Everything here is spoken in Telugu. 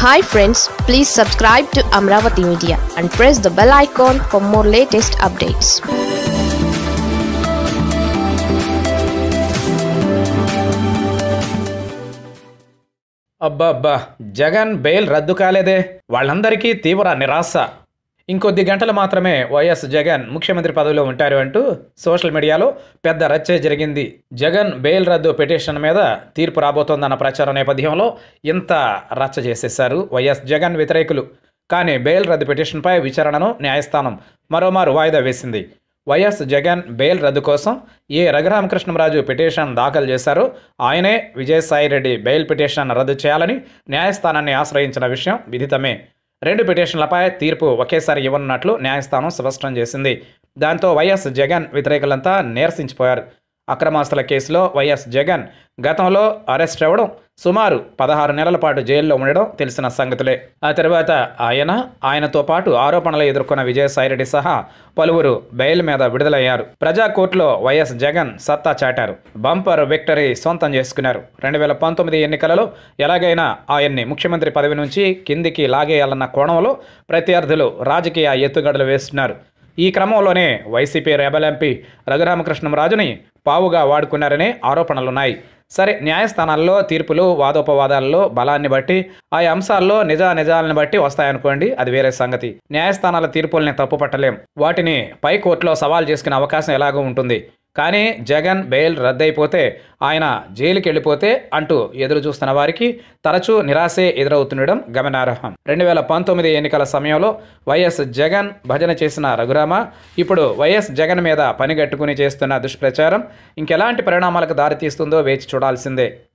hi friends please subscribe to Amaravati media and press the bell icon for more latest updates అబ్బా అబ్బా జగన్ బెయిల్ రద్దు కాలేదే వాళ్ళందరికీ తీవ్ర నిరాశ ఇంకొద్ది గంటలు మాత్రమే వైఎస్ జగన్ ముఖ్యమంత్రి పదవిలో ఉంటారు అంటూ సోషల్ మీడియాలో పెద్ద రచ్చే జరిగింది జగన్ బెయిల్ రద్దు పిటిషన్ మీద తీర్పు రాబోతోందన్న ప్రచారం నేపథ్యంలో ఇంత రచ్చ చేసేశారు వైఎస్ జగన్ వ్యతిరేకులు కానీ బెయిల్ రద్దు పిటిషన్పై విచారణను న్యాయస్థానం మరోమారు వాయిదా వేసింది వైఎస్ జగన్ బెయిల్ రద్దు కోసం ఏ రఘురామకృష్ణరాజు పిటిషన్ దాఖలు చేశారో ఆయనే విజయసాయిరెడ్డి బెయిల్ పిటిషన్ రద్దు చేయాలని న్యాయస్థానాన్ని ఆశ్రయించిన విషయం విదితమే రెండు పిటిషన్లపై తీర్పు ఒకేసారి ఇవ్వనున్నట్లు న్యాయస్థానం స్పష్టం చేసింది దాంతో వైఎస్ జగన్ వ్యతిరేకులంతా నీరసించిపోయారు అక్రమాస్తుల కేసులో వైఎస్ జగన్ గతంలో అరెస్ట్ అవ్వడం సుమారు పదహారు నెలల పాటు జైల్లో ఉండడం తెలిసిన సంగతులే ఆ తర్వాత ఆయన ఆయనతో పాటు ఆరోపణలు ఎదుర్కొన్న విజయసాయిరెడ్డి సహా పలువురు బెయిల్ మీద విడుదలయ్యారు ప్రజా కోర్టులో వైఎస్ జగన్ సత్తా చాటారు బంపర్ విక్టరీ సొంతం చేసుకున్నారు రెండు వేల పంతొమ్మిది ఎన్నికలలో ఎలాగైనా ఆయన్ని ముఖ్యమంత్రి పదవి నుంచి కిందికి లాగేయాలన్న కోణంలో ప్రత్యర్థులు రాజకీయ ఎత్తుగడలు వేస్తున్నారు ఈ క్రమంలోనే వైసీపీ రెబల్ ఎంపీ రఘురామకృష్ణంరాజుని పావుగా వాడుకున్నారనే ఆరోపణలున్నాయి సరే న్యాయస్థానాల్లో తీర్పులు వాదోపవాదాల్లో బలాన్ని బట్టి ఆయా అంశాల్లో నిజా నిజాలను బట్టి వస్తాయనుకోండి అది వేరే సంగతి న్యాయస్థానాల తీర్పుల్ని తప్పుపట్టలేం వాటిని పై కోర్టులో సవాల్ చేసుకునే అవకాశం ఎలాగో ఉంటుంది కానీ జగన్ బెయిల్ రద్దయిపోతే ఆయన జైలుకి వెళ్ళిపోతే అంటూ ఎదురు చూస్తున్న వారికి తరచూ నిరాశే ఎదురవుతుండడం గమనార్హం రెండు వేల పంతొమ్మిది ఎన్నికల సమయంలో వైఎస్ జగన్ భజన చేసిన రఘురామ ఇప్పుడు వైఎస్ జగన్ మీద పనిగట్టుకుని చేస్తున్న దుష్ప్రచారం ఇంకెలాంటి పరిణామాలకు దారితీస్తుందో వేచి చూడాల్సిందే